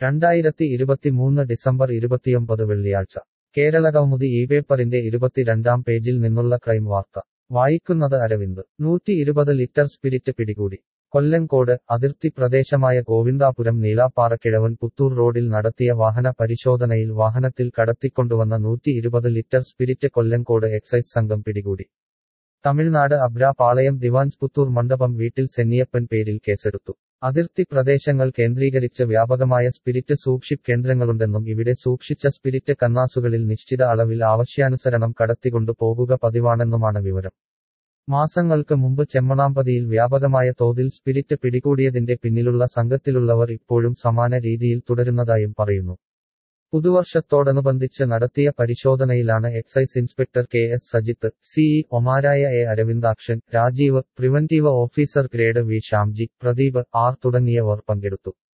രണ്ടായിരത്തി ഇരുപത്തിമൂന്ന് ഡിസംബർ ഇരുപത്തിയൊമ്പത് വെള്ളിയാഴ്ച കേരള കൗമുദി ഈ പേപ്പറിന്റെ ഇരുപത്തിരണ്ടാം പേജിൽ നിന്നുള്ള ക്രൈം വാർത്ത വായിക്കുന്നത് അരവിന്ദ് നൂറ്റി ഇരുപത് ലിറ്റർ സ്പിരിറ്റ് പിടികൂടി കൊല്ലങ്കോട് അതിർത്തി പ്രദേശമായ ഗോവിന്ദാപുരം നീളാപ്പാറക്കിഴവൻ പുത്തൂർ റോഡിൽ നടത്തിയ വാഹന പരിശോധനയിൽ വാഹനത്തിൽ കടത്തിക്കൊണ്ടുവന്ന നൂറ്റി ഇരുപത് ലിറ്റർ സ്പിരിറ്റ് കൊല്ലങ്കോട് എക്സൈസ് സംഘം പിടികൂടി തമിഴ്നാട് അബ്ര പാളയം ദിവാൻസ് പുത്തൂർ മണ്ഡപം വീട്ടിൽ സെന്നിയപ്പൻ പേരിൽ കേസെടുത്തു അതിർത്തി പ്രദേശങ്ങൾ കേന്ദ്രീകരിച്ച് വ്യാപകമായ സ്പിരിറ്റ് സൂക്ഷിപ്പ് കേന്ദ്രങ്ങളുണ്ടെന്നും ഇവിടെ സൂക്ഷിച്ച സ്പിരിറ്റ് കന്നാസുകളിൽ നിശ്ചിത അളവിൽ ആവശ്യാനുസരണം കടത്തിക്കൊണ്ടു പോകുക പതിവാണെന്നുമാണ് വിവരം മാസങ്ങൾക്ക് മുമ്പ് ചെമ്മണാമ്പതിയിൽ വ്യാപകമായ തോതിൽ സ്പിരിറ്റ് പിടികൂടിയതിന്റെ പിന്നിലുള്ള സംഘത്തിലുള്ളവർ ഇപ്പോഴും സമാന രീതിയിൽ തുടരുന്നതായും പറയുന്നു പുതുവർഷത്തോടനുബന്ധിച്ച് നടത്തിയ പരിശോധനയിലാണ് excise inspector K S Sajith CE ഒമാരായ A Aravindakshan Rajeev preventive officer grade V Shyamji Pradeep R തുടങ്ങിയവർ പങ്കെടുത്തു